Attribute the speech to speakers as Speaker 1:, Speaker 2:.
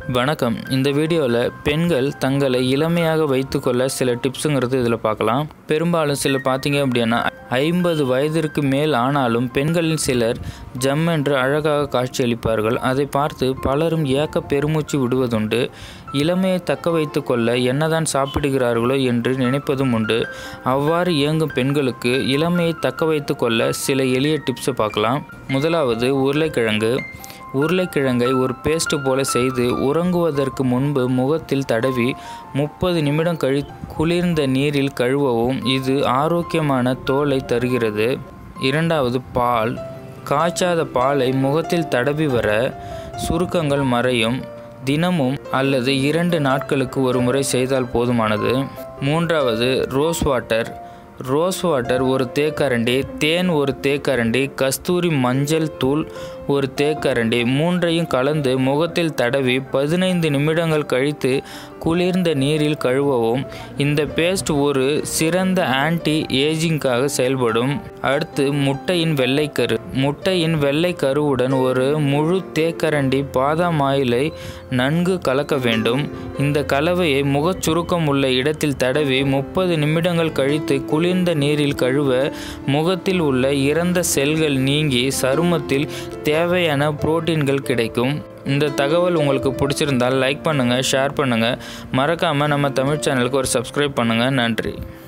Speaker 1: வணக்கம் இந்த வீடியோவில் பெண்கள் தங்களை இளமையாக வைத்துக்கொள்ள சில டிப்ஸுங்கிறது இதில் பார்க்கலாம் பெரும்பாலும் சிலர் பார்த்தீங்க அப்படின்னா ஐம்பது வயதிற்கு மேல் ஆனாலும் பெண்களில் சிலர் ஜம் என்று அழகாக காட்சியளிப்பார்கள் அதை பார்த்து பலரும் ஏக்க பெருமூச்சு விடுவதுண்டு இளமையை தக்க வைத்து கொள்ள என்னதான் சாப்பிடுகிறார்களோ என்று நினைப்பதும் உண்டு அவ்வாறு இயங்கும் பெண்களுக்கு இளமையை தக்க வைத்து கொள்ள சில எளிய டிப்ஸை பார்க்கலாம் முதலாவது உருளைக்கிழங்கு உருளைக்கிழங்கை ஒரு பேஸ்ட் போல செய்து உறங்குவதற்கு முன்பு முகத்தில் தடவி முப்பது நிமிடம் கழி குளிர்ந்த நீரில் கழுவவும் இது ஆரோக்கியமான தோலை தருகிறது இரண்டாவது பால் காய்ச்சாத பாலை முகத்தில் தடவி வர சுருக்கங்கள் மறையும் தினமும் அல்லது இரண்டு நாட்களுக்கு ஒரு முறை செய்தால் போதுமானது மூன்றாவது ரோஸ் வாட்டர் ரோஸ் வாட்டர் ஒரு தேக்கரண்டி தேன் ஒரு தேக்கரண்டி கஸ்தூரி மஞ்சள் தூள் ஒரு தேக்கரண்டி மூன்றையும் கலந்து முகத்தில் தடவி பதினைந்து நிமிடங்கள் கழித்து குளிர்ந்த நீரில் கழுவவும் இந்த பேஸ்ட் ஒரு சிறந்த ஆன்டி ஏஜிங்காக செயல்படும் அடுத்து முட்டையின் வெள்ளைக்கரு முட்டையின் வெள்ளை கருவுடன் ஒரு முழு தேக்கரண்டி பாதாம் ஆயிலை நன்கு கலக்க வேண்டும் இந்த கலவையை முகச் சுருக்கம் உள்ள இடத்தில் தடவி முப்பது நிமிடங்கள் கழித்து குளிர்ந்த நீரில் கழுவ முகத்தில் உள்ள இறந்த செல்கள் நீங்கி சருமத்தில் தேவையான புரோட்டீன்கள் கிடைக்கும் இந்த தகவல் உங்களுக்கு பிடிச்சிருந்தால் லைக் பண்ணுங்கள் ஷேர் பண்ணுங்கள் மறக்காமல் நம்ம தமிழ் சேனலுக்கு ஒரு சப்ஸ்கிரைப் பண்ணுங்கள் நன்றி